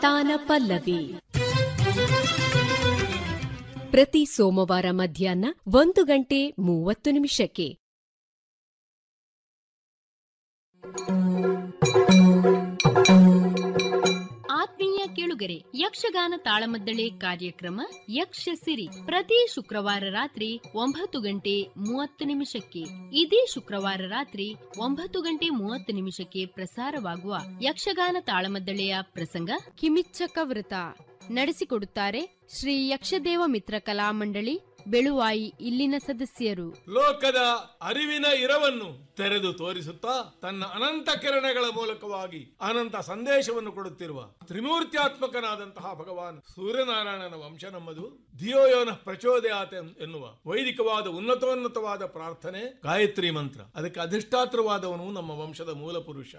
ತಾನ ಪಲ್ಲವಿ ಪ್ರತಿ ಸೋಮವಾರ ಮಧ್ಯಾಹ್ನ ಒಂದು ಗಂಟೆ ಮೂವತ್ತು ನಿಮಿಷಕ್ಕೆ ಆತ್ಮೀಯ ಕೇಳುಗರೆ ಯಕ್ಷಗಾನ ತಾಳಮದ್ದಳೆ ಕಾರ್ಯಕ್ರಮ ಯಕ್ಷ ಸಿರಿ ಪ್ರತಿ ಶುಕ್ರವಾರ ರಾತ್ರಿ ಒಂಬತ್ತು ಗಂಟೆ ಮೂವತ್ತು ನಿಮಿಷಕ್ಕೆ ಇದೇ ಶುಕ್ರವಾರ ರಾತ್ರಿ ಒಂಬತ್ತು ಗಂಟೆ ಮೂವತ್ತು ನಿಮಿಷಕ್ಕೆ ಪ್ರಸಾರವಾಗುವ ಯಕ್ಷಗಾನ ತಾಳಮದ್ದಳೆಯ ಪ್ರಸಂಗ ಕಿಮಿಚ್ಚಕ ವೃತ ನಡೆಸಿಕೊಡುತ್ತಾರೆ ಶ್ರೀ ಯಕ್ಷದೇವ ಮಿತ್ರ ಕಲಾಮಂಡಳಿ ಬೆಳುವಾಯಿ ಇಲ್ಲಿನ ಸದಸ್ಯರು ಲೋಕದ ಅರಿವಿನ ಇರವನ್ನು ತೆರೆದು ತೋರಿಸುತ್ತಾ ತನ್ನ ಅನಂತ ಕಿರಣಗಳ ಮೂಲಕವಾಗಿ ಅನಂತ ಸಂದೇಶವನ್ನು ಕೊಡುತ್ತಿರುವ ತ್ರಿಮೂರ್ತ್ಯಾತ್ಮಕನಾದಂತಹ ಭಗವಾನ್ ಸೂರ್ಯನಾರಾಯಣನ ವಂಶ ನಮ್ಮದು ಧಿಯೋಯೋನ ಪ್ರಚೋದಯಾತ ಎನ್ನುವ ವೈದಿಕವಾದ ಉನ್ನತೋನ್ನತವಾದ ಪ್ರಾರ್ಥನೆ ಗಾಯತ್ರಿ ಮಂತ್ರ ಅದಕ್ಕೆ ಅಧಿಷ್ಠಾತ್ರವಾದವನು ನಮ್ಮ ವಂಶದ ಮೂಲ ಪುರುಷ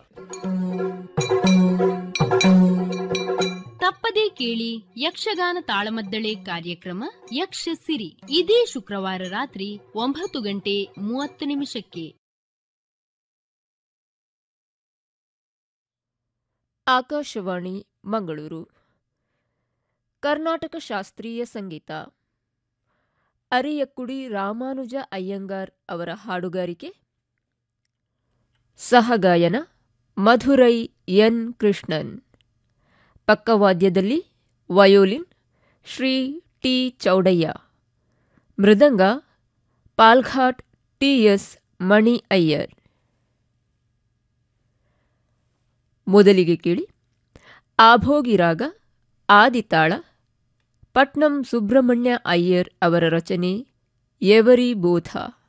ತಪ್ಪದೇ ಕೇಳಿ ಯಕ್ಷಗಾನ ತಾಳಮದ್ದಳೆ ಕಾರ್ಯಕ್ರಮ ಯಕ್ಷ ಸಿರಿ ಇದೇ ಶುಕ್ರವಾರ ರಾತ್ರಿ ಒಂಬತ್ತು ಗಂಟೆ ಮೂವತ್ತು ನಿಮಿಷಕ್ಕೆ ಆಕಾಶವಾಣಿ ಮಂಗಳೂರು ಕರ್ನಾಟಕ ಶಾಸ್ತ್ರೀಯ ಸಂಗೀತ ಅರಿಯಕ್ಕುಡಿ ರಾಮಾನುಜ ಅಯ್ಯಂಗಾರ್ ಅವರ ಹಾಡುಗಾರಿಕೆ ಸಹಗಾಯನ ಮಧುರೈ ಎನ್ ಕೃಷ್ಣನ್ ಪಕ್ಕವಾದ್ಯದಲ್ಲಿ ವಯೋಲಿನ್ ಶ್ರೀ ಟಿ ಚೌಡಯ್ಯ ಮೃದಂಗ ಪಾಲ್ಘಾಟ್ ಟಿಎಸ್ ಮಣಿ ಅಯ್ಯರ್ ಮೊದಲಿಗೆ ಕೇಳಿ ಆಭೋಗಿರಾಗ ಆದಿತಾಳ ಪಟ್ನಂ ಸುಬ್ರಹ್ಮಣ್ಯ ಅಯ್ಯರ್ ಅವರ ರಚನೆ ಎವರಿ ಬೋಧ